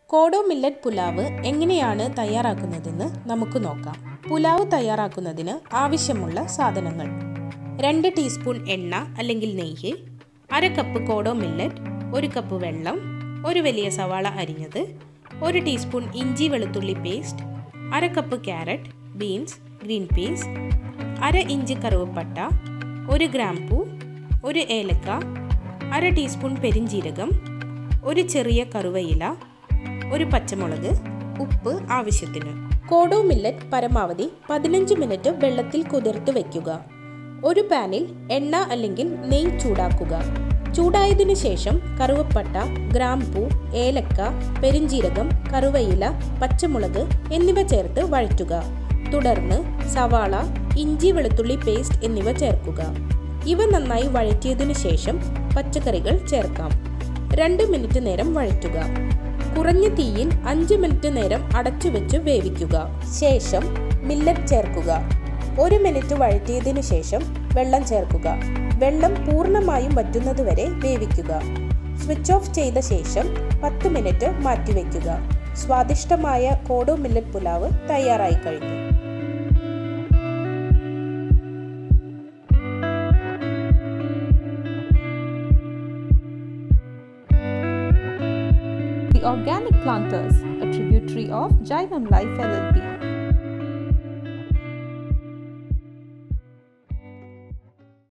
കോഡോ millet pulao എങ്ങനെയാണ് തയ്യാറാക്കുന്നതെന്ന് നമുക്ക് നോക്കാം പുലാവ് തയ്യാറാക്കുന്നതിന് ആവശ്യമുള്ള സാധനങ്ങൾ രണ്ട് ടീസ്പൂൺ എണ്ണ അല്ലെങ്കിൽ നെയ്യ് അര കപ്പ് കോഡോ മില്ലറ്റ് ഒരു കപ്പ് വെള്ളം ഒരു വലിയ സവാള അരിഞ്ഞത് ഒരു ടീസ്പൂൺ ഇഞ്ചി വെളുത്തുള്ളി പേസ്റ്റ് അര cup carrot beans green peas അര ഇഞ്ച് കറുവപ്പട്ട ഒരു ഗ്രാമ്പൂ ഒരു ഏലക്ക അര ടീസ്പൂൺ പെരിഞ്ജീരകം ഒരു ചെറിയ കറുവയില ഒരു പച്ചമുളക് ഉപ്പ് ആവശ്യത്തിന് കോഡോ മില്ലറ്റ് പരമാവധി പതിനഞ്ച് മിനിറ്റ് വെള്ളത്തിൽ കുതിർത്ത് വയ്ക്കുക ഒരു പാനിൽ എണ്ണ അല്ലെങ്കിൽ നെയ്യ് ചൂടാക്കുക ചൂടായതിനു ശേഷം കറുവപ്പട്ട ഗ്രാമ്പൂ ഏലക്ക പെരിഞ്ജീരകം കറുവയില പച്ചമുളക് എന്നിവ ചേർത്ത് വഴറ്റുക തുടർന്ന് സവാള ഇഞ്ചി വെളുത്തുള്ളി പേസ്റ്റ് എന്നിവ ചേർക്കുക ഇവ നന്നായി വഴറ്റിയതിനു ശേഷം പച്ചക്കറികൾ ചേർക്കാം രണ്ട് മിനിറ്റ് നേരം വഴറ്റുക കുറഞ്ഞ തീയിൽ അഞ്ച് മിനിറ്റ് നേരം അടച്ചു വെച്ച് വേവിക്കുക ശേഷം മില്ലറ്റ് ചേർക്കുക ഒരു മിനിറ്റ് വഴറ്റിയതിനു ശേഷം വെള്ളം ചേർക്കുക വെള്ളം പൂർണ്ണമായും വറ്റുന്നതുവരെ വേവിക്കുക സ്വിച്ച് ഓഫ് ചെയ്ത ശേഷം പത്ത് മിനിറ്റ് മാറ്റിവെക്കുക സ്വാദിഷ്ടമായ കോഡോ മില്ലറ്റ് പുലാവ് തയ്യാറായി കഴിഞ്ഞു The Organic Planters, a tributary of Jaivam Life LLP.